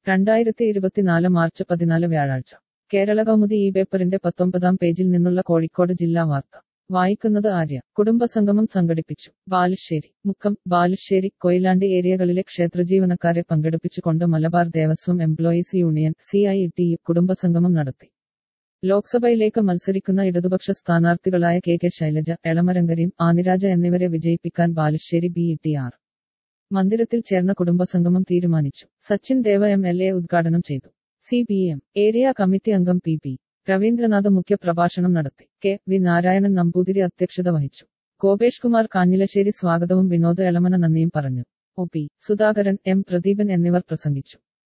രണ്ടായിരത്തി ഇരുപത്തിനാല് മാർച്ച് പതിനാല് വ്യാഴാഴ്ച കേരള കൗമുദി ഈ പേപ്പറിന്റെ പത്തൊമ്പതാം പേജിൽ നിന്നുള്ള കോഴിക്കോട് ജില്ലാ വാർത്ത വായിക്കുന്നത് ആര്യ കുടുംബസംഗമം സംഘടിപ്പിച്ചു ബാലുശ്ശേരി മുക്കം ബാലുശ്ശേരി കൊയിലാണ്ടി ഏരിയകളിലെ ക്ഷേത്രജീവനക്കാരെ പങ്കെടുപ്പിച്ചുകൊണ്ട് Malabar Devaswom employees union C I T U കുടുംബസംഗമം നടത്തി ലോക്സഭയിലേക്ക് മത്സരിക്കുന്ന ഇടതുപക്ഷ സ്ഥാനാർത്ഥികളായ കെ കെ ശൈലജ എളമരങ്കരീം ആനിരാജ എന്നിവരെ വിജയിപ്പിക്കാൻ ബാലുശ്ശേരി ബി ടി ആർ മന്ദിരത്തിൽ ചേർന്ന കുടുംബസംഗമം തീരുമാനിച്ചു Sachin Dev M L A ഉദ്ഘാടനം ചെയ്തു C P M area committee അംഗം പി പി രവീന്ദ്രനാഥ് മുഖ്യ പ്രഭാഷണം നടത്തി കെ വി നാരായണൻ നമ്പൂതിരി അധ്യക്ഷത വഹിച്ചു ഗോപേഷ് കുമാർ കാഞ്ഞിലശ്ശേരി സ്വാഗതവും വിനോദ് എളമന നന്ദിയും പറഞ്ഞു O P Sudhakaran M Pradeepan എന്നിവർ പ്രസംഗിച്ചു